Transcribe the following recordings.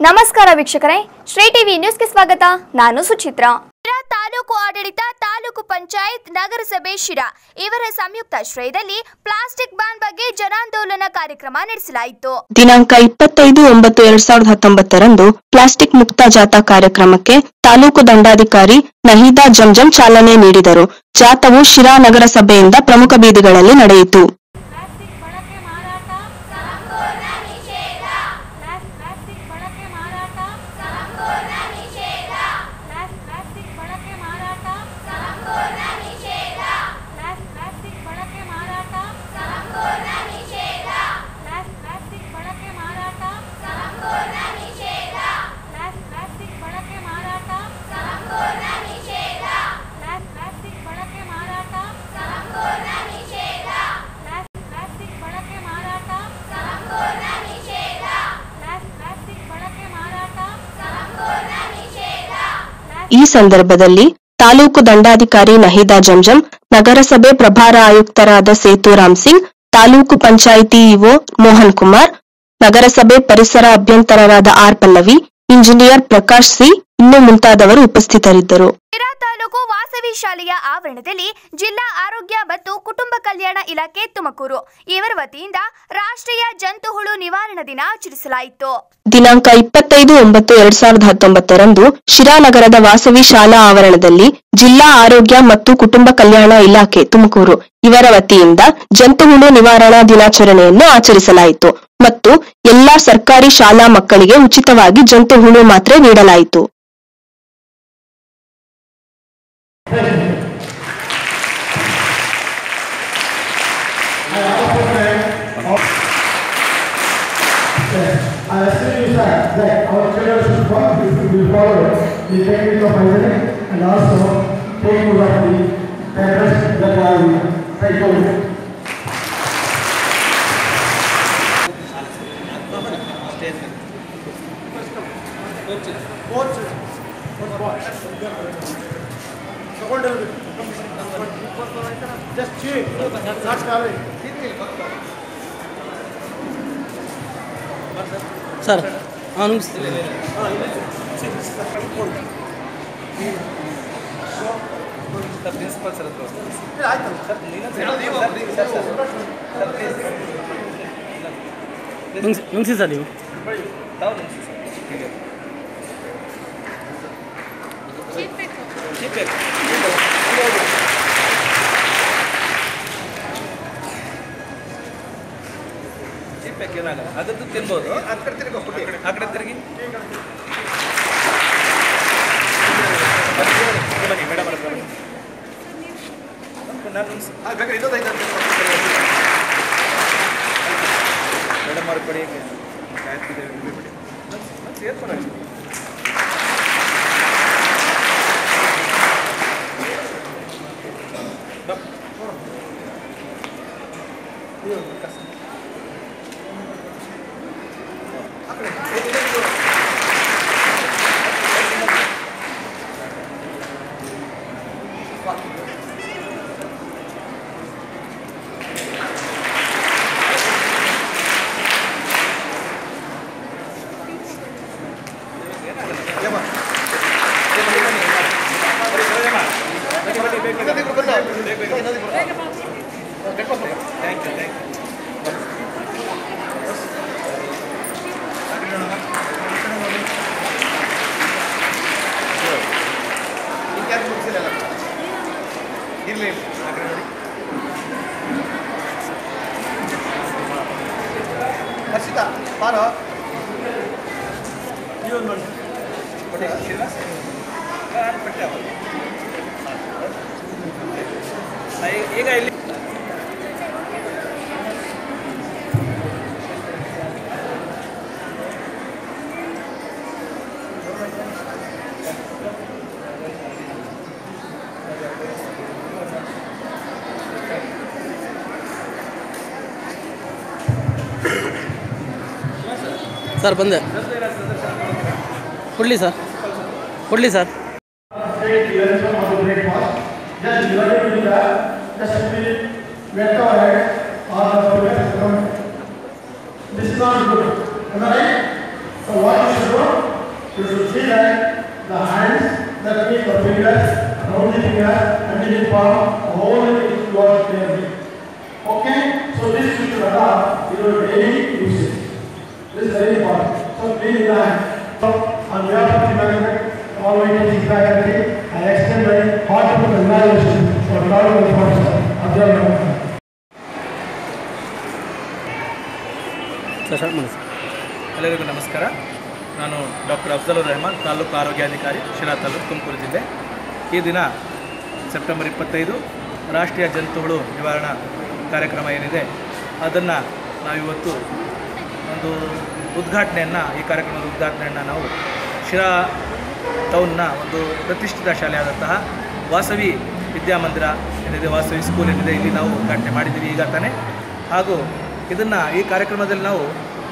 ನಮಸ್ಕಾರ ವೀಕ್ಷಕರೇ ಶ್ರೀ ಟಿವಿ ನ್ಯೂಸ್ಗೆ ಸ್ವಾಗತ ನಾನು ಸುಚಿತ್ರ ಶಿರಾ ತಾಲೂಕು ಆಡಳಿತ ತಾಲೂಕು ಪಂಚಾಯತ್ ನಗರಸಭೆ ಶಿರಾ ಇವರ ಸಂಯುಕ್ತಾಶ್ರಯದಲ್ಲಿ ಪ್ಲಾಸ್ಟಿಕ್ ಬ್ಯಾನ್ ಬಗ್ಗೆ ಜನಾಂದೋಲನ ಕಾರ್ಯಕ್ರಮ ನಡೆಸಲಾಯಿತು ದಿನಾಂಕ ಇಪ್ಪತ್ತೈದು ಒಂಬತ್ತು ಎರಡ್ ಸಾವಿರದ ಹತ್ತೊಂಬತ್ತರಂದು ಪ್ಲಾಸ್ಟಿಕ್ ಮುಕ್ತ ಜಾಥಾ ಕಾರ್ಯಕ್ರಮಕ್ಕೆ ತಾಲೂಕು ದಂಡಾಧಿಕಾರಿ ನಹೀದಾ ಜಂಜಂ ಚಾಲನೆ ನೀಡಿದರು ಜಾಥಾವು ಶಿರಾ ನಗರಸಭೆಯಿಂದ ಪ್ರಮುಖ ಬೀದಿಗಳಲ್ಲಿ ನಡೆಯಿತು ಪ್ಲಾಸ್ಟಿಕ್ ಬಳಕೆ ಮಾರಾಟ ಸಂಪೂರ್ಣ ನಿಷೇಧ ಪ್ಲಾಸ್ಟಿಕ್ ಬಳಕೆ ಮಾರಾಟ ಸಂಪೂರ್ಣ ನಿಷೇಧ ಪ್ಲಾಸ್ಟಿಕ್ ಬಳಕೆ ಮಾರಾಟ ಸಂಪೂರ್ಣ ನಿಷೇಧ ಪ್ಲಾಸ್ಟಿಕ್ ಬಳಕೆ ಮಾರಾಟ ಸಂಪೂರ್ಣ ನಿಷೇಧ ಪ್ಲಾಸ್ಟಿಕ್ ಬಳಕೆ ಮಾರಾಟ ಸಂಪೂರ್ಣ ನಿಷೇಧ ಪ್ಲಾಸ್ಟಿಕ್ ಬಳಕೆ ಮಾರಾಟ ಸಂಪೂರ್ಣ ನಿಷೇಧ ಪ್ಲಾಸ್ಟಿಕ್ ಬಳಕೆ ಮಾರಾಟ ಸಂಪೂರ್ಣ ನಿಷೇಧ ಪ್ಲಾಸ್ಟಿಕ್ ಬಳಕೆ ಮಾರಾಟ ಸಂಪೂರ್ಣ ನಿಷೇಧ ಪ್ಲಾಸ್ಟಿಕ್ ಬಳಕೆ ಮಾರಾಟ ಸಂಪೂರ್ಣ ನಿಷೇಧ ಈ ಸಂದರ್ಭದಲ್ಲಿ ತಾಲೂಕು ದಂಡಾಧಿಕಾರಿ ನಹೀದಾ ಜಂಜಂ ನಗರಸಭೆ ಪ್ರಭಾರ ಆಯುಕ್ತರಾದ ಸೇತುರಾಮ್ ಸಿಂಗ್ ತಾಲೂಕು ಪಂಚಾಯಿತಿ ಇಒ ಮೋಹನ್ ಕುಮಾರ್ ನಗರಸಭೆ ಪರಿಸರ ಅಭ್ಯಂತರರಾದ R Pallavi engineer Prakash C ಇನ್ನೂ ಮುಂತಾದವರು ಉಪಸ್ಥಿತರಿದ್ದರು ಶಿರಾ ತಾಲೂಕು ವಾಸವಿ ಶಾಲೆಯ ಆವರಣದಲ್ಲಿ ಜಿಲ್ಲಾ ಆರೋಗ್ಯ ಮತ್ತು ಕುಟುಂಬ ಕಲ್ಯಾಣ ಇಲಾಖೆ ತುಮಕೂರು ಇವರ ವತಿಯಿಂದ ರಾಷ್ಟ್ರೀಯ ಜಂತು ಹುಳು ನಿವಾರಣಾ ದಿನ ಆಚರಿಸಲಾಯಿತು ದಿನಾಂಕ ಇಪ್ಪತ್ತೈದು ಒಂಬತ್ತು ಎರಡ್ ಸಾವಿರದ ಹತ್ತೊಂಬತ್ತರಂದು ಶಿರಾ ನಗರದ ವಾಸವಿ ಶಾಲಾ ಆವರಣದಲ್ಲಿ ಜಿಲ್ಲಾ ಆರೋಗ್ಯ ಮತ್ತು ಕುಟುಂಬ ಕಲ್ಯಾಣ ಇಲಾಖೆ ತುಮಕೂರು ಇವರ ವತಿಯಿಂದ ಜಂತುಹುಳು ನಿವಾರಣಾ ದಿನಾಚರಣೆಯನ್ನು ಆಚರಿಸಲಾಯಿತು ಮತ್ತು ಎಲ್ಲಾ ಸರ್ಕಾರಿ ಶಾಲಾ ಮಕ್ಕಳಿಗೆ ಉಚಿತವಾಗಿ ಜಂತುಹುಳು ಮಾತ್ರೆ ನೀಡಲಾಯಿತು I assume you said that our children should follow, will follow the technique of hygiene and also take note of the parents that are thankful. Just check, not carry. Sir ಹಾಂ ಮುಗಿಸ್ತೀನಿ ಪ್ರಿನ್ಸಿಪಲ್ ಸರ್ ಮುಗಿಸಿ sir ನೀವು ಏನಾಗಲ್ಲ ಅದದ್ದು ತಿನ್ಬೋದು ಆ ಕಡೆ ತಿರುಗಿ ಆ ಕಡೆ ತಿರುಗಿ ಬನ್ನಿ ಮೇಡಮ್ ಅವ್ರ ಹತ್ರ ಬನ್ನಿ. ನಾನು ಮೇಡಮ್ ಅವ್ರ ಕೊಡಿ ಕಾಯ್ತಿದೆ ಬಿಡಿ ಸೇರ್ಪಡ ಥ್ಯಾಂಕ್ ಯು ಥ್ಯಾಂಕ್ ಯು ಇರಲಿ ಆ ಕಡೆ ನೋಡಿ ಹರ್ಷಿತಾ ಬಾರೋ ನೀವು ನೋಡಿ ಕೊಡಿ ಇಲ್ಲ ನಾನು ಪಟ್ಟೆ ಅವಾಗ ಈಗ ಇಲ್ಲಿ ಸರ್ ಬಂದೆ ಕೊಡಲಿ ಸರ್ ಕೊಡಲಿ sir Take the lesson of the breakfast. Just divided into that, just put it, wet our head, or the left. This is not good. Am I right? So what you should do? see that the hands, that means the fingers, round the finger, and the palm, all the things you are clearly. Okay? So this you should adopt in your daily usage. This is very important. So please learn. So on behalf of the management, all my teaching faculty, I extend my heartfelt congratulations for all the professors of their sir start ಮಾಡಿ sir ಎಲ್ಲರಿಗೂ ನಮಸ್ಕಾರ ನಾನು doctor ಅಫ್ಜಲುರ್ Rahman taluk ಆರೋಗ್ಯಾಧಿಕಾರಿ ಶಿರಾ ತಾಲೂಕು ತುಮಕೂರು ಜಿಲ್ಲೆ ಈ ದಿನ September ಇಪ್ಪತ್ತೈದು ರಾಷ್ಟ್ರೀಯ ಜಂತುಹುಳು ನಿವಾರಣಾ ಕಾರ್ಯಕ್ರಮ ಏನಿದೆ ಅದನ್ನು ನಾವಿವತ್ತು ಒಂದು ಉದ್ಘಾಟನೆಯನ್ನು ಈ ಕಾರ್ಯಕ್ರಮದ ಉದ್ಘಾಟನೆಯನ್ನು ನಾವು ಶಿರಾ ಟೌನ್ನ ಒಂದು ಪ್ರತಿಷ್ಠಿತ ಶಾಲೆಯಾದಂತಹ ವಾಸವಿ ವಿದ್ಯಾಮಂದಿರ ಏನಿದೆ ವಾಸವಿ ಸ್ಕೂಲ್ ಏನಿದೆ ಇಲ್ಲಿ ನಾವು ಉದ್ಘಾಟನೆ ಮಾಡಿದ್ದೀವಿ ಈಗ ತಾನೇ ಹಾಗೂ ಇದನ್ನು ಈ ಕಾರ್ಯಕ್ರಮದಲ್ಲಿ ನಾವು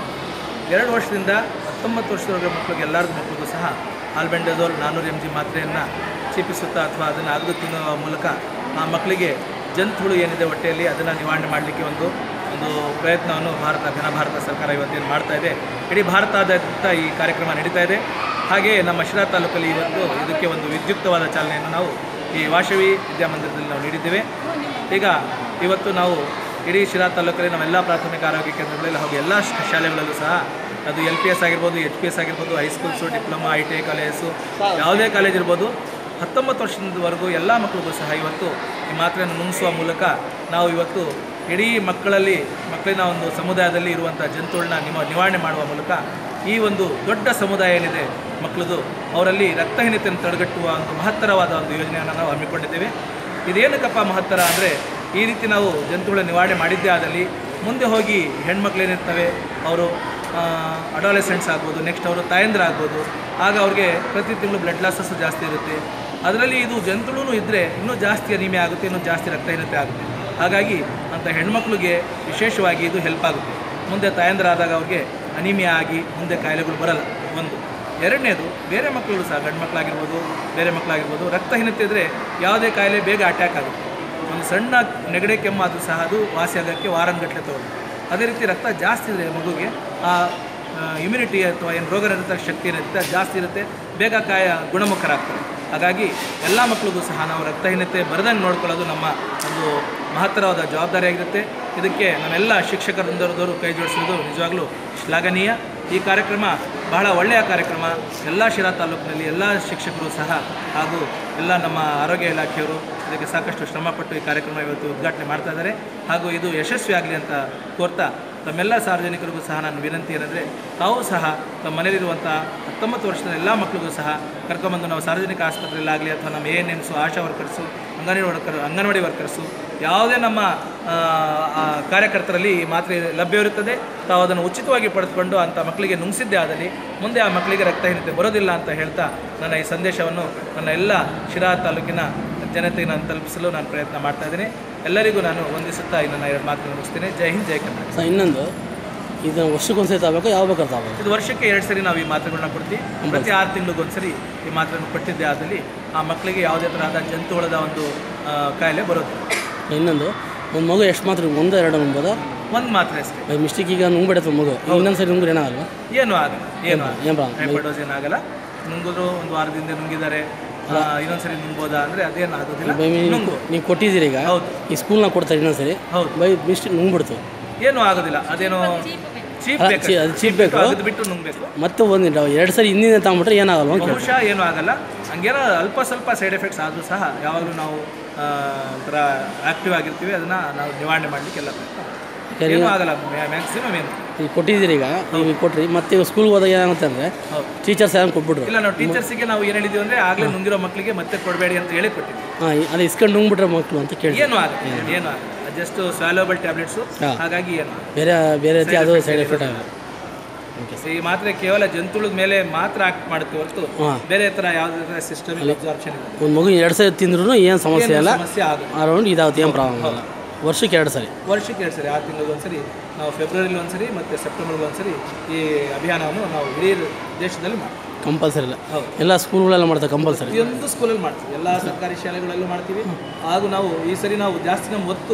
ಎರಡು ವರ್ಷದಿಂದ ಹತ್ತೊಂಬತ್ತು ವರ್ಷದವರೆಗೆ ಮಕ್ಕಳಿಗೆ ಎಲ್ಲರಿಗೂ ಮಕ್ಕಳಿಗೂ ಸಹ ಆಲ್ಬೆಂಡಜೋಲ್ ನಾನ್ನೂರು ಎಮ್ ಜಿ ಮಾತ್ರೆಯನ್ನು ಚೀಪಿಸುತ್ತಾ ಅಥವಾ ಅದನ್ನು ಅಗದು ತಿನ್ನುವ ಮೂಲಕ ಆ ಮಕ್ಕಳಿಗೆ ಜಂತುಹುಳು ಏನಿದೆ ಹೊಟ್ಟೆಯಲ್ಲಿ ಅದನ್ನು ನಿವಾರಣೆ ಮಾಡಲಿಕ್ಕೆ ಒಂದು ಒಂದು ಪ್ರಯತ್ನವನ್ನು ಭಾರತ ಘನ ಭಾರತ ಸರ್ಕಾರ ಇವತ್ತೇನು ಮಾಡ್ತಾ ಇದೆ ಇಡೀ ಭಾರತಾದ್ಯಂತ ಈ ಕಾರ್ಯಕ್ರಮ ನಡೀತಾ ಇದೆ ಹಾಗೆಯೇ ನಮ್ಮ ಶಿರಾ ತಾಲೂಕಲ್ಲಿ ಇವತ್ತು ಇದಕ್ಕೆ ಒಂದು ವಿದ್ಯುಕ್ತವಾದ ಚಾಲನೆಯನ್ನು ನಾವು ಈ ವಾಸವಿ ವಿದ್ಯಾಮಂದಿರದಲ್ಲಿ ನಾವು ನೀಡಿದ್ದೇವೆ ಈಗ ಇವತ್ತು ನಾವು ಇಡೀ ಶಿರಾ ತಾಲೂಕಲ್ಲಿ ನಾವೆಲ್ಲ ಪ್ರಾಥಮಿಕ ಆರೋಗ್ಯ ಕೇಂದ್ರಗಳಲ್ಲಿ ಹಾಗೂ ಎಲ್ಲ ಶ- ಶಾಲೆಗಳಲ್ಲೂ ಸಹ ಅದು ಎಲ್ ಪಿ ಎಸ್ ಆಗಿರ್ಬೋದು ಎಚ್ ಪಿ ಎಸ್ ಆಗಿರ್ಬೋದು high schools diploma I T I college ಯಾವುದೇ ಕಾಲೇಜ್ ಇರ್ಬೋದು ಹತ್ತೊಂಬತ್ತು ವರ್ಷದವರೆಗೂ ಎಲ್ಲ ಮಕ್ಕಳಿಗೂ ಸಹ ಇವತ್ತು ಈ ಮಾತ್ರೆಯನ್ನು ನುಂಗಿಸುವ ಮೂಲಕ ನಾವು ಇವತ್ತು ಇಡೀ ಮಕ್ಕಳಲ್ಲಿ ಮಕ್ಕಳಿನ ಒಂದು ಸಮುದಾಯದಲ್ಲಿ ಇರುವಂಥ ಜಂತುಗಳನ್ನ ನಿಮ ನಿವಾರಣೆ ಮಾಡುವ ಮೂಲಕ ಈ ಒಂದು ದೊಡ್ಡ ಸಮುದಾಯ ಏನಿದೆ ಮಕ್ಕಳದು ಅವರಲ್ಲಿ ರಕ್ತಹೀನತೆಯನ್ನು ತಡೆಗಟ್ಟುವ ಒಂದು ಮಹತ್ತರವಾದ ಒಂದು ಯೋಜನೆಯನ್ನು ನಾವು ಹಮ್ಮಿಕೊಂಡಿದ್ದೇವೆ ಇದೇನಕ್ಕಪ್ಪ ಮಹತ್ತರ ಅಂದರೆ ಈ ರೀತಿ ನಾವು ಜಂತುಗಳ ನಿವಾರಣೆ ಮಾಡಿದ್ದೇ ಆದಲ್ಲಿ ಮುಂದೆ ಹೋಗಿ ಹೆಣ್ಮಕ್ಳೇನಿರ್ತವೆ ಅವರು ಅಡಾಲೆಸೆಂಟ್ಸ್ ಆಗ್ಬೋದು ನೆಕ್ಸ್ಟ್ ಅವರು ತಾಯಂದ್ರ ಆಗ್ಬೋದು ಆಗ ಅವ್ರಿಗೆ ಪ್ರತಿ ತಿಂಗಳು ಬ್ಲಡ್ ಲಾಸಸ್ಸು ಜಾಸ್ತಿ ಇರುತ್ತೆ ಅದರಲ್ಲಿ ಇದು ಜಂತುಳು ಇದ್ದರೆ ಇನ್ನೂ ಜಾಸ್ತಿ ಅನಿಮೆ ಆಗುತ್ತೆ ಇನ್ನೂ ಜಾಸ್ತಿ ರಕ್ತಹೀನತೆ ಆಗುತ್ತೆ ಹಾಗಾಗಿ ಅಂಥ ಹೆಣ್ಮಕ್ಳಿಗೆ ವಿಶೇಷವಾಗಿ ಇದು ಹೆಲ್ಪ್ ಆಗುತ್ತೆ ಮುಂದೆ ತಾಯಂದ್ರ ಆದಾಗ ಅವ್ರಿಗೆ ಅನಿಮಿಯಾ ಆಗಿ ಮುಂದೆ ಕಾಯಿಲೆಗಳು ಬರಲ್ಲ ಒಂದು ಎರಡನೇದು ಬೇರೆ ಮಕ್ಕಳು ಸಹ ಗಂಡು ಮಕ್ಕಳಾಗಿರ್ಬೋದು ಬೇರೆ ಮಕ್ಕಳಾಗಿರ್ಬೋದು ರಕ್ತಹೀನತೆ ಇದ್ದರೆ ಯಾವುದೇ ಕಾಯಿಲೆ ಬೇಗ ಅಟ್ಯಾಕ್ ಆಗುತ್ತೆ ಒಂದು ಸಣ್ಣ ನೆಗಡೆ ಕೆಮ್ಮು ಅದು ಸಹ ಅದು ವಾಸಿ ಆಗೋಕ್ಕೆ ವಾರಗಟ್ಟಲೆ ತಗೊಳ್ಳುತ್ತೆ ಅದೇ ರೀತಿ ರಕ್ತ ಜಾಸ್ತಿ ಇದ್ದರೆ ಮಗುಗೆ ಆ ಇಮ್ಯುನಿಟಿ ಅಥವಾ ಏನು ರೋಗ ನಿರೋಧಕ ಶಕ್ತಿ ಏನಿರುತ್ತೆ ಅದು ಜಾಸ್ತಿ ಇರುತ್ತೆ ಬೇಗ ಕಾಯ ಗುಣಮುಖರಾಗ್ತಾರೆ ಹಾಗಾಗಿ ಎಲ್ಲ ಮಕ್ಕಳಿಗೂ ಸಹ ನಾವು ರಕ್ತಹೀನತೆ ಬರದಂಗೆ ನೋಡ್ಕೊಳ್ಳೋದು ನಮ್ಮ ಒಂದು ಮಹತ್ತರವಾದ ಜವಾಬ್ದಾರಿಯಾಗಿರುತ್ತೆ ಇದಕ್ಕೆ ನಮ್ಮೆಲ್ಲ ಶಿಕ್ಷಕರಿಂದರದವರು ಕೈ ಜೋಡಿಸೋದು ನಿಜವಾಗ್ಲೂ ಶ್ಲಾಘನೀಯ ಈ ಕಾರ್ಯಕ್ರಮ ಬಹಳ ಒಳ್ಳೆಯ ಕಾರ್ಯಕ್ರಮ ಎಲ್ಲ ಶಿರಾ ತಾಲೂಕಿನಲ್ಲಿ ಎಲ್ಲ ಶಿಕ್ಷಕರು ಸಹ ಹಾಗೂ ಎಲ್ಲ ನಮ್ಮ ಆರೋಗ್ಯ ಇಲಾಖೆಯವರು ಇದಕ್ಕೆ ಸಾಕಷ್ಟು ಶ್ರಮಪಟ್ಟು ಈ ಕಾರ್ಯಕ್ರಮ ಇವತ್ತು ಉದ್ಘಾಟನೆ ಮಾಡ್ತಾ ಇದ್ದಾರೆ ಹಾಗೂ ಇದು ಯಶಸ್ವಿ ಆಗಲಿ ಅಂತ ಕೋರ್ತಾ ತಮ್ಮೆಲ್ಲ ಸಾರ್ವಜನಿಕರಿಗೂ ಸಹ ನಾನು ವಿನಂತಿ ಏನಂದರೆ ತಾವು ಸಹ ತಮ್ಮ ಮನೆಯಲ್ಲಿರುವಂಥ ಹತ್ತೊಂಬತ್ತು ವರ್ಷದ ಎಲ್ಲ ಮಕ್ಕಳಿಗೂ ಸಹ ಕರ್ಕೊಂಬಂದು ನಾವು ಸಾರ್ವಜನಿಕ ಆಸ್ಪತ್ರೆಯಲ್ಲಾಗಲಿ ಅಥವಾ ನಮ್ಮ A N Ms Asha workers anganwadi worker anganwadi workers ಯಾವುದೇ ನಮ್ಮ ಆ, ಆ, ಕಾರ್ಯಕರ್ತರಲ್ಲಿ ಈ ಮಾತ್ರೆ ಲಭ್ಯವಿರುತ್ತದೆ ತಾವು ಅದನ್ನು ಉಚಿತವಾಗಿ ಪಡೆದುಕೊಂಡು ಅಂಥ ಮಕ್ಕಳಿಗೆ ನುಂಗಿಸಿದ್ದೇ ಆದಲ್ಲಿ ಮುಂದೆ ಆ ಮಕ್ಕಳಿಗೆ ರಕ್ತಹೀನತೆ ಬರೋದಿಲ್ಲ ಅಂತ ಹೇಳ್ತಾ ನನ್ನ ಈ ಸಂದೇಶವನ್ನು ನನ್ನ ಎಲ್ಲ ಶಿರಾ ತಾಲೂಕಿನ ಜನತೆಗೆ ನಾನು ತಲುಪಿಸಲು ನಾನು ಪ್ರಯತ್ನ ಮಾಡ್ತಾ ಇದ್ದೀನಿ ಎಲ್ಲರಿಗೂ ನಾನು ವಂದಿಸುತ್ತಾ ಈ ನನ್ನ ಎರಡು ಮಾತನ್ನು ಮುಗಿಸ್ತೇನೆ ಜೈ ಹಿಂದ್ ಜೈ ಕರ್ನಾಟಕ ಸರ್ ಇನ್ನೊಂದು ಇದನ್ನು ವರ್ಷಕ್ಕೊಂದ್ಸರಿ ತಗೋಬೇಕು ಯಾವ ಬೇಕಾದ್ರೆ ತಗೋಬೇಕು ಇದು ವರ್ಷಕ್ಕೆ ಎರಡು ಸರಿ ನಾವು ಈ ಮಾತ್ರೆಗಳನ್ನ ಕೊಡ್ತೀವಿ ಪ್ರತಿ ಆರು ತಿಂಗಳಿಗೊಂದ್ಸರಿ ಈ ಮಾತ್ರೆಯನ್ನು ಕೊಟ್ಟಿದ್ದೆ ಆದಲ್ಲಿ ಆ ಮಕ್ಕಳಿಗೆ ಯಾವುದೇ ಥರದ ಜಂತುಹುಳದ ಒಂದು ಆ, ಕಾಯಿಲೆ ಬರೋದಿಲ್ಲ ಇನ್ನೊಂದು ಒಂದು ಮಗು ಎಷ್ಟು ಮಾತ್ರ ಒಂದು ಎರಡು ನುಂಬೋದಾ ಒಂದು ಮಾತ್ರೆ ಅಷ್ಟೇ ಬೈ ಮಿಸ್ಟೇಕ್ ಈಗ ನುಂಗ್ಬಿಡತ್ತೆ ಮಗು ಇನ್ನೊಂದು ಸರಿ ನುಂಗ್ರೆ ಏನಾಗಲ್ವಾ ಏನು ಆಗಲ್ಲ ಏನು ಆಗಲ್ಲ ಏನು ಪ್ರಾಬ್ಲಮ್ ಹೈಪರ್ಡೋಸ್ ಏನಾಗಲ್ಲ ನುಂಗಿದ್ರು ಒಂದು ವಾರದಿಂದ ನುಂಗಿದ್ದಾರೆ ಆ, ಇನ್ನೊಂದ್ಸರಿ ನುಂಗ್ಬೋದಾ ಅಂದರೆ ಅದೇನು ಆಗೋದಿಲ್ಲ ಬೈ ನುಂಗು ನೀವು ಕೊಟ್ಟಿದ್ದೀರಿ ಈಗ ಹೌದು. ಈ ಸ್ಕೂಲ್ನಾಗ ಕೊಡ್ತಾರೆ ಇನ್ನೊಂದು ಸರಿ ಹೌದು. ಬೈ ಮಿಸ್ಟೇಕ್ ನುಂಗ್ಬಿಡ್ತು ಏನು ಆಗೋದಿಲ್ಲ ಅದೇನೋ ಚೀಪ್ ಅಲ್ಲ, ಬೇಕು ಚೀ- ಅದು cheap ಬೇಕು. ಅಗದು ಬಿಟ್ಟು ನುಂಗ್ಬೇಕು ಮತ್ತೆ ಒಂದು ಎರಡು ಸರಿ ಹಿಂದಿನ ತಗೊಂಬಿಟ್ರೆ ಏನಾಗಲ್ವಾ ಅಂತ ಕೇಳ್ತಾರೆ ಬಹುಶಃ ಏನೂ ಆಗಲ್ಲ ಹಂಗೇನೋ ಅಲ್ಪ ಸ್ವಲ್ಪ ಸೈಡ್ ಎಫೆಕ್ಟ್ಸ್ ಆದರೂ ಸಹ ಯಾವಾಗಲೂ ನಾವು ಆ, ಒಂಥರ ಆಕ್ಟಿವ್ ಆಗಿರ್ತೀವಿ ಅದನ್ನು ನಾವು ನಿವಾರಣೆ ಮಾಡಲಿಕ್ಕೆ ಎಲ್ಲ ಪ್ರಯತ್ನ ಮಾಡ್ತೀವಿ. ಏನೂ ಆಗಲ್ಲ ಮ್ಯಾಕ್ಸಿಮಮ್ ಏನು ಈಗ ಕೊಟ್ಟಿದ್ದೀರಿ ಈಗ ನೀವು ಕೊಟ್ರಿ ಮತ್ತೆ ಈಗ ಸ್ಕೂಲ್ಗೆ ಹೋದಾಗ ಏನಾಗುತ್ತೆ ಅಂದರೆ ಹೌದು ಟೀಚರ್ಸ್ ಯಾರು ಕೊಟ್ಬಿಟ್ರು ಇಲ್ಲ ನಾವು ಟೀಚರ್ಸಿಗೆ ನಾವು ಏನು ಹೇಳಿದ್ದೀವಿ ಅಂದರೆ ಆಗಲೇ ನುಂಗಿರೋ ಮಕ್ಕಳಿಗೆ ಮತ್ತೆ ಕೊಡಬೇಡಿ ಅಂತ ಹೇಳಿ ಕೊಟ್ಟಿದ್ವಿ ಹಾಂ ಅದು ಇಸ್ಕೊಂಡು ನುಂಗ್ಬಿಟ್ರೆ ಮಕ್ಕಳು ಅಂತ ಕೇಳಿ ಏನು ಆಗಲ್ಲ ಏನು ಆಗಲ್ಲ ಜಸ್ಟ್ ಸ್ವಾಲೋಬಲ್ ಟ್ಯಾಬ್ಲೆಟ್ಸು ಹಾ. ಹಾಗಾಗಿ ಏನು ಬೇರೆ ಬೇರೆ ರೀತಿ ಅದು ಸೈಡ್ ಎಫೆಕ್ಟ್ ಆಗುತ್ತೆ ಈ ಮಾತ್ರೆ ಕೇವಲ ಜಂತುಳದ ಮೇಲೆ ಮಾತ್ರ ಆಕ್ಟ್ ಮಾಡುತ್ತೆ ಹೊರತು ಹಾಂ ಬೇರೆ ಥರ ಯಾವುದೇ ಸಿಸ್ಟಮ್ ಅಬ್ಸಾರ್ಪ್ಷನ್ ಇಲ್ಲ ಒಂದು ಮಗು ಎರಡು ಸರಿ ತಿಂದ್ರೂ ಏನು ಸಮಸ್ಯೆ ಏನು ಇಲ್ಲ ಸಮಸ್ಯೆ ಆಗುತ್ತೆ ಅರೌಂಡ್ ಇದಾಗುತ್ತೆ ಏನು ಪ್ರಾಬ್ಲಮ್ ಇಲ್ಲ ವರ್ಷಕ್ಕೆ ಎರಡು ಸರಿ ವರ್ಷಕ್ಕೆ ಎರಡು ಸರಿ ಆರು ತಿಂಗಳಿಗೆ ಒಂದ್ಸರಿ ನಾವು ಫೆಬ್ರವರಿಲಿ ಒಂದ್ಸರಿ ಮತ್ತು ಸೆಪ್ಟೆಂಬರ್ಗೆ ಒಂದ್ಸರಿ ಈ ಅಭಿಯಾನವನ್ನು ನಾವು ಇಡೀ ದೇಶದಲ್ಲಿ ಮಾಡ್ತೀವಿ ಕಂಪಲ್ಸರಿ ಇಲ್ಲ ಹೌದು. ಎಲ್ಲ ಸ್ಕೂಲ್ಗಳೆಲ್ಲ ಮಾಡ್ತಾರೆ ಕಂಪಲ್ಸರಿ ಪ್ರತಿಯೊಂದು ಸ್ಕೂಲಲ್ಲಿ ಮಾಡ್ತೀವಿ ಎಲ್ಲ ಸರ್ಕಾರಿ ಶಾಲೆಗಳಲ್ಲೂ ಮಾಡ್ತೀವಿ ಹಾಗೂ ನಾವು ಈ ಸರಿ ನಾವು ಜಾಸ್ತಿ ನಮ್ಮ ಒತ್ತು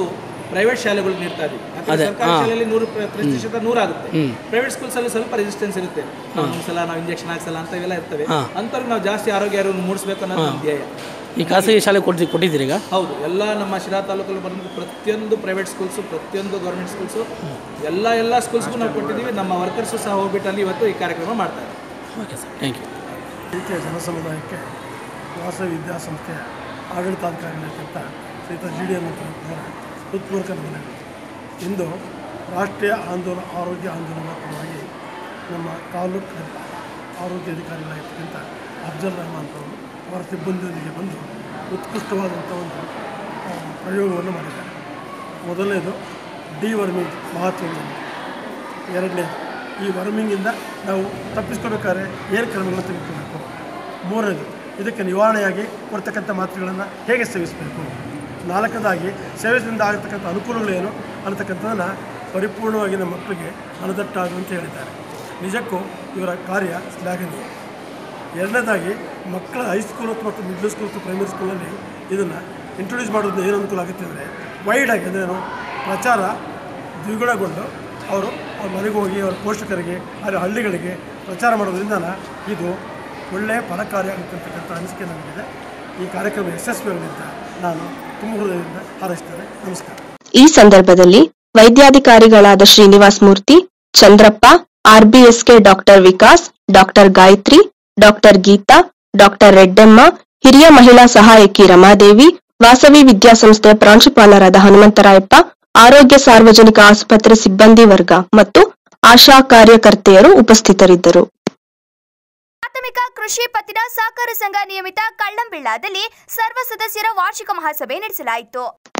ಪ್ರೈವೇಟ್ ಶಾಲೆಗಳು ನೀಡ್ತಾ ಇದೀವಿ ಯಾಕಂದ್ರೆ ಅದೇ, ಸರ್ಕಾರಿ ಹಾ. ಶಾಲೆಯಲ್ಲಿ ನೂರು ಪ್ರ- ಪ್ರತಿಶತ ನೂರಾಗುತ್ತೆ ಹ್ಮ್. ಪ್ರೈವೇಟ್ ಸ್ಕೂಲ್ಸ್ ಅಲ್ಲಿ ಸ್ವಲ್ಪ ರೆಸಿಸ್ಟೆನ್ಸ್ ಇರುತ್ತೆ ಒಂದ್ಸಲ ನಾವು ಇಂಜೆಕ್ಷನ್ ಹಾಕ್ಸಲ್ಲ ಅಂತ ಇವೆಲ್ಲ ಇರ್ತವೆ ಹಾ. ಅಂಥವ್ರಿಗೆ ನಾವು ಜಾಸ್ತಿ ಆರೋಗ್ಯ ಅರಿವು ಮೂಡಿಸ್ಬೇಕು ಅನ್ನೋದು ನಮ್ಮ ಧ್ಯೇಯ ಈ ಖಾಸಗಿ ಶಾಲೆ ಕೊಡ್ತಿ ಕೊಟ್ಟಿದ್ದೀರಿ ಈಗ ಹೌದು ಎಲ್ಲ ನಮ್ಮ ಶಿರಾ ತಾಲೂಕಲ್ಲಿ ಬಂದು ಪ್ರತಿಯೊಂದು ಪ್ರೈವೇಟ್ ಸ್ಕೂಲ್ಸು ಪ್ರತಿಯೊಂದು ಗೌರ್ಮೆಂಟ್ ಸ್ಕೂಲ್ಸು ಎಲ್ಲ ಎಲ್ಲ ಸ್ಕೂಲ್ಸ್ಗೂ ನಾವು ಕೊಟ್ಟಿದ್ದೀವಿ ನಮ್ಮ ವರ್ಕರ್ಸು ಸಹ ಹೋಗ್ಬಿಟ್ಟು ಅಲ್ಲಿ ಇವತ್ತು ಈ ಕಾರ್ಯಕ್ರಮ ಮಾಡ್ತಾರೆ ಓಕೆ ಸರ್ ಥ್ಯಾಂಕ್ ಯು ರೀತಿಯ ಜನಸಮುದಾಯಕ್ಕೆ ವಾಸವಿ ವಿದ್ಯಾಸಂಸ್ಥೆಯ ಆಡಳಿತಾಧಿಕಾರಿಗಳಿಗಿಂತ ಶ್ರೀಯುತ ಜಿ ಡಿ ಎನ್ ಹೃತ್ಪೂರ್ವಕ ವಂದನೆಗಳು ಇಂದು ರಾಷ್ಟ್ರೀಯ ಆಂದೋಲನ ಆರೋಗ್ಯ ಆಂದೋಲನ ಪರವಾಗಿ ನಮ್ಮ ತಾಲೂಕು ಆರೋಗ್ಯ ಅಧಿಕಾರಿಗಳಾಗಿರ್ತಕ್ಕಂಥ ಅಫ್ಜಲ್ ರೆಹಮಾನ್ ಅವರು ಅವರ ಸಿಬ್ಬಂದಿಯೊಂದಿಗೆ ಬಂದು ಉತ್ಕೃಷ್ಟವಾದಂಥ ಒಂದು ಆ, ಪ್ರಯೋಗವನ್ನು ಮಾಡಿದ್ದಾರೆ ಮೊದಲನೇದು ಡಿ ವರ್ಮಿಂಗ್ ಮಹತ್ವವನ್ನು ಎರಡನೇದು ಈ ವರ್ಮಿಂಗಿಂದ ನಾವು ತಪ್ಪಿಸ್ಕೋಬೇಕಾದ್ರೆ ಏನು ಕ್ರಮಗಳನ್ನು ತೆಗೆದುಕೋಬೇಕು ಮೂರನೇದು ಇದಕ್ಕೆ ನಿವಾರಣೆಯಾಗಿ ಕೊಡ್ತಕ್ಕಂಥ ಮಾತ್ರೆಗಳನ್ನು ಹೇಗೆ ಸೇವಿಸಬೇಕು ನಾಲ್ಕನೇದಾಗಿ ಸೇವಿಸಿದಿಂದ ಆಗತಕ್ಕಂಥ ಅನುಕೂಲಗಳೇನು ಅನ್ನತಕ್ಕಂಥದ್ದನ್ನು ಪರಿಪೂರ್ಣವಾಗಿ ನಮ್ಮ ಮಕ್ಕಳಿಗೆ ಅನುದಟ್ಟಾಗುವಂತ ಹೇಳಿದ್ದಾರೆ ನಿಜಕ್ಕೂ ಇವರ ಕಾರ್ಯ ಶ್ಲಾಘನೀಯ ಎರಡನೇದಾಗಿ ಮಕ್ಕಳ ಹೈಸ್ಕೂಲ್ ಮತ್ತು ಮಿಡ್ಲ್ ಸ್ಕೂಲ್ ಮತ್ತು ಪ್ರೈಮರಿ ಸ್ಕೂಲಲ್ಲಿ ಇದನ್ನು ಇಂಟ್ರೊಡ್ಯೂಸ್ ಮಾಡೋದು ಏನು ಅನುಕೂಲ ಆಗುತ್ತೆ ಅಂದರೆ ವೈಡಾಗಿ ಅಂದ್ರೇನು ಪ್ರಚಾರ ದ್ವಿಗುಣಗೊಂಡು ಅವರು ಅವ್ರ ಮನೆಗೆ ಹೋಗಿ ಅವರ ಪೋಷಕರಿಗೆ ಅಲ್ಲಿ ಹಳ್ಳಿಗಳಿಗೆ ಪ್ರಚಾರ ಮಾಡೋದ್ರಿಂದ ಇದು ಒಳ್ಳೆಯ ಫಲಕಾರಿಯಾಗುತ್ತೆ ಅಂತಕ್ಕಂಥ ಅನಿಸಿಕೆ ನನಗಿದೆ ಈ ಕಾರ್ಯಕ್ರಮ ಯಶಸ್ವಿಯಾಗಲಿದ್ದ ನಾನು ತುಂಬ ಹೃದಯದಿಂದ ಹಾರೈಸ್ತೇನೆ ನಮಸ್ಕಾರ ಈ ಸಂದರ್ಭದಲ್ಲಿ ವೈದ್ಯಾಧಿಕಾರಿಗಳಾದ Srinivas Murthy Chandrappa RBSK doctor Vikas doctor Gayatri doctor Geetha doctor Reddamma ಹಿರಿಯ ಮಹಿಳಾ ಸಹಾಯಕಿ ರಮಾದೇವಿ ವಾಸವಿ ವಿದ್ಯಾಸಂಸ್ಥೆಯ ಪ್ರಾಂಶುಪಾಲರಾದ ಹನುಮಂತರಾಯಪ್ಪ ಆರೋಗ್ಯ ಸಾರ್ವಜನಿಕ ಆಸ್ಪತ್ರೆ ಸಿಬ್ಬಂದಿ ವರ್ಗ ಮತ್ತು ಆಶಾ ಕಾರ್ಯಕರ್ತೆಯರು ಉಪಸ್ಥಿತರಿದ್ದರು ಪ್ರಾಥಮಿಕ ಕೃಷಿ ಪತ್ತಿನ ಸಹಕಾರ ಸಂಘ ನಿಯಮಿತ ಕಳ್ಳಂಬೆಳ್ಳಾದಲ್ಲಿ ಸರ್ವ ಸದಸ್ಯರ ವಾರ್ಷಿಕ ಮಹಾಸಭೆ ನಡೆಸಲಾಯಿತು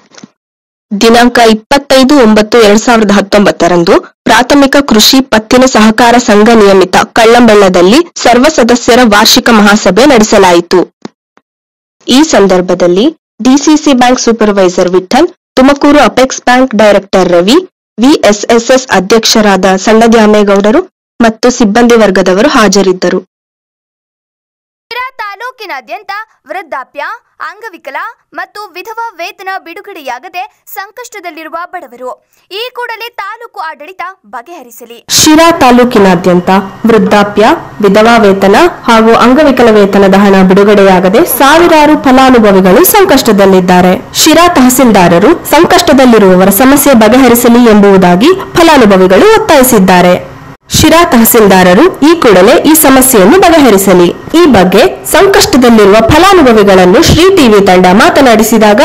ದಿನಾಂಕ ಇಪ್ಪತ್ತೈದು ಒಂಬತ್ತು ಎರಡ್ ಸಾವಿರದ ಹತ್ತೊಂಬತ್ತರಂದು ಪ್ರಾಥಮಿಕ ಕೃಷಿ ಪತ್ತಿನ ಸಹಕಾರ ಸಂಘ ನಿಯಮಿತ ಕಳ್ಳಂಬೆಳ್ಳದಲ್ಲಿ ಸರ್ವ ಸದಸ್ಯರ ವಾರ್ಷಿಕ ಮಹಾಸಭೆ ನಡೆಸಲಾಯಿತು ಈ ಸಂದರ್ಭದಲ್ಲಿ DCC bank supervisor Vittal Tumakuru apex bank director Ravi VSSS ಅಧ್ಯಕ್ಷರಾದ ಸಣ್ಣದ್ಯಾಮೇಗೌಡರು ಮತ್ತು ಸಿಬ್ಬಂದಿ ವರ್ಗದವರು ಹಾಜರಿದ್ದರು ಶಿರಾ ತಾಲೂಕಿನಾದ್ಯಂತ ವೃದ್ಧಾಪ್ಯ ಅಂಗವಿಕಲ ಮತ್ತು ವಿಧವಾ ವೇತನ ಬಿಡುಗಡೆಯಾಗದೆ ಸಂಕಷ್ಟದಲ್ಲಿರುವ ಬಡವರು ಈ ಕೂಡಲೇ ತಾಲೂಕು ಆಡಳಿತ ಬಗೆಹರಿಸಲಿ ಶಿರಾ ತಾಲೂಕಿನಾದ್ಯಂತ ವೃದ್ಧಾಪ್ಯ ವಿಧವಾ ವೇತನ ಹಾಗೂ ಅಂಗವಿಕಲ ವೇತನದ ಹಣ ಬಿಡುಗಡೆಯಾಗದೆ ಸಾವಿರಾರು ಫಲಾನುಭವಿಗಳು ಸಂಕಷ್ಟದಲ್ಲಿದ್ದಾರೆ ಶಿರಾ ತಹಸೀಲ್ದಾರರು ಸಂಕಷ್ಟದಲ್ಲಿರುವವರ ಸಮಸ್ಯೆ ಬಗೆಹರಿಸಲಿ ಎಂಬುದಾಗಿ ಫಲಾನುಭವಿಗಳು ಒತ್ತಾಯಿಸಿದ್ದಾರೆ ಶಿರಾ ತಹಸೀಲ್ದಾರರು ಈ ಕೂಡಲೇ ಈ ಸಮಸ್ಯೆಯನ್ನು ಬಗೆಹರಿಸಲಿ ಈ ಬಗ್ಗೆ ಸಂಕಷ್ಟದಲ್ಲಿರುವ ಫಲಾನುಭವಿಗಳನ್ನು ಶ್ರೀ ಟಿವಿ ತಂಡ ಮಾತನಾಡಿಸಿದಾಗ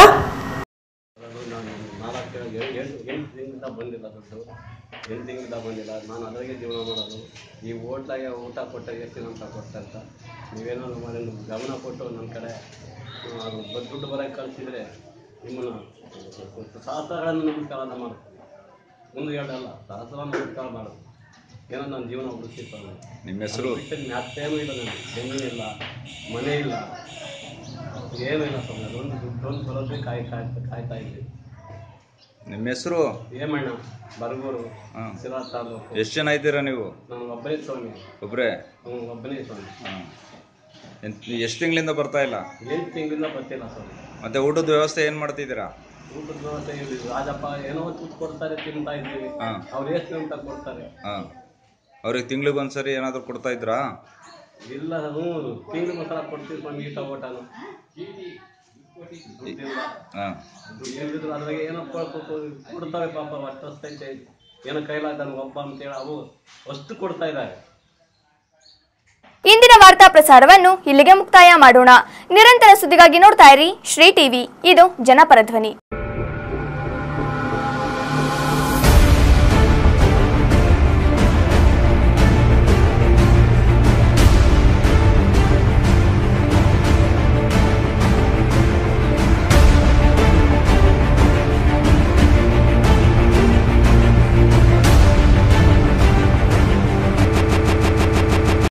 ನಾನು ನಾಲ್ಕು ಎಂಟು ಎಂಟು ತಿಂಗಳಿಂದ ಬಂದಿಲ್ಲ ದುಡ್ಡು ಎಂಟು ತಿಂಗಳಿಂದ ಬಂದಿಲ್ಲ ನಾನು ಅದ್ರಾಗೆ ಜೀವನ ಮಾಡೋದು ಈ ಹೋಟ್ಲಾಗೆ ಊಟ ಕೊಟ್ಟ ಎಷ್ಟು ದಿನ ಅಂತ ಕೊಟ್ಟಂತ ನೀವೇನೋ ಮಾಡಿ ನಮ್ಗೆ ಗಮನ ಕೊಟ್ಟು ನನ್ನ ಕಡೆ ಆ, ಅದು ಬ- ದುಡ್ಡು ಬರೋಕ್ಕೆ ಕಳಿಸಿದ್ರೆ ನಿಮ್ಮನ್ನು ಸಹಸ್ರಗಳನ್ನು ನಮಸ್ಕಾರ ಮಾಡೋದು ಮುಂದೆ ಹೇಳಲ್ಲ ಸಹಸ್ರವನ್ನು ನಮಸ್ಕಾರ ಮಾಡೋದು ಏನೋ ನನ್ನ ಜೀವನ ಉಳಿಸಿತ್ತು ನಿಮ್ಮ ಹೆಸರು ಮ್ಯಾತ್ತೇನೂ ಇಲ್ಲ ನನಗೆ ಜಮೀನಿಲ್ಲ ಮನೆ ಇಲ್ಲ ಏನೂ ಇಲ್ಲ ಸ್ವಾಮಿ ಅದೊಂದು ದುಡ್ಡೊಂದು ಬರೋದೇ ಕಾಯ್ ಕಾಯ್ತಾ ಕಾಯ್ತಾ ಇದ್ದೀವಿ ನಿಮ್ಮ ಹೆಸರು ಏಮಣ್ಣ ಬರಗೂರು ಹಾಂ ಸಿರಾ ತಾಲೂಕು ಎಷ್ಟು ಜನ ಇದ್ದೀರಾ ನೀವು ನಾನು ಒಬ್ಬನೇ ಸ್ವಾಮಿ ಒಬ್ಬರೇ ಹ್ಞೂ ಒಬ್ಬನೇ ಸ್ವಾಮಿ ಹಾಂ ಎಷ್ಟು ತಿಂಗಳಿಂದ ಬರ್ತಾ ಇಲ್ಲ ಎಂಟು ತಿಂಗಳಿಂದ ಬರ್ತಿಲ್ಲ ಸ್ವಾಮಿ ಮತ್ತೆ ಊಟದ ವ್ಯವಸ್ಥೆ ಏನು ಮಾಡ್ತಿದ್ದೀರಾ ಊಟದ ವ್ಯವಸ್ಥೆ ಇಲ್ಲಿ ರಾಜಪ್ಪ ಏನೋ ತುತ್ತು ಕೊಡ್ತಾರೆ ತಿಂತಾ ಇದ್ದೀವಿ ಹಾಂ ಅವ್ರು ಎಷ್ಟು ಅಂತ ಕೊಡ್ತಾರೆ ಹಾಂ ಅವ್ರಿಗೆ ತಿಂಗಳಿಗೊಂದ್ಸರಿ ಏನಾದರೂ ಕೊಡ್ತಾ ಇದ್ರಾ ಇಲ್ಲ ಹ್ಞೂ ತಿಂಗಳಿಗೊಂದ್ಸಲ ಕೊಡ್ತೀವಿ ಸ್ವಾಮಿ ಈಟ ಊಟನು ದುಡ್ಡಿಲ್ಲ ಹಾಂ ದುಡ್ಡು ಇಲ್ದಿದ್ರು ಅದ್ರಾಗೆ ಏನೋ ಕೊ- ಕೊ- ಕೊ- ಕೊಡ್ತವೆ ಪಾಪ ಅಷ್ಟು ಅಷ್ಟೈತೆ ಏನೋ ಕೈಲಾಗ್ತಾನೆ ಒಬ್ಬ ಅಂತೇಳಿ ಅವು ಅಷ್ಟು ಕೊಡ್ತಾ ಇದ್ದಾರೆ ಇಂದಿನ ವಾರ್ತಾ ಪ್ರಸಾರವನ್ನು ಇಲ್ಲಿಗೆ ಮುಕ್ತಾಯ ಮಾಡೋಣ ನಿರಂತರ ಸುದ್ದಿಗಾಗಿ ನೋಡ್ತಾ ಇರಿ ಶ್ರೀ ಟಿವಿ ಇದು ಜನಪರ ಧ್ವನಿ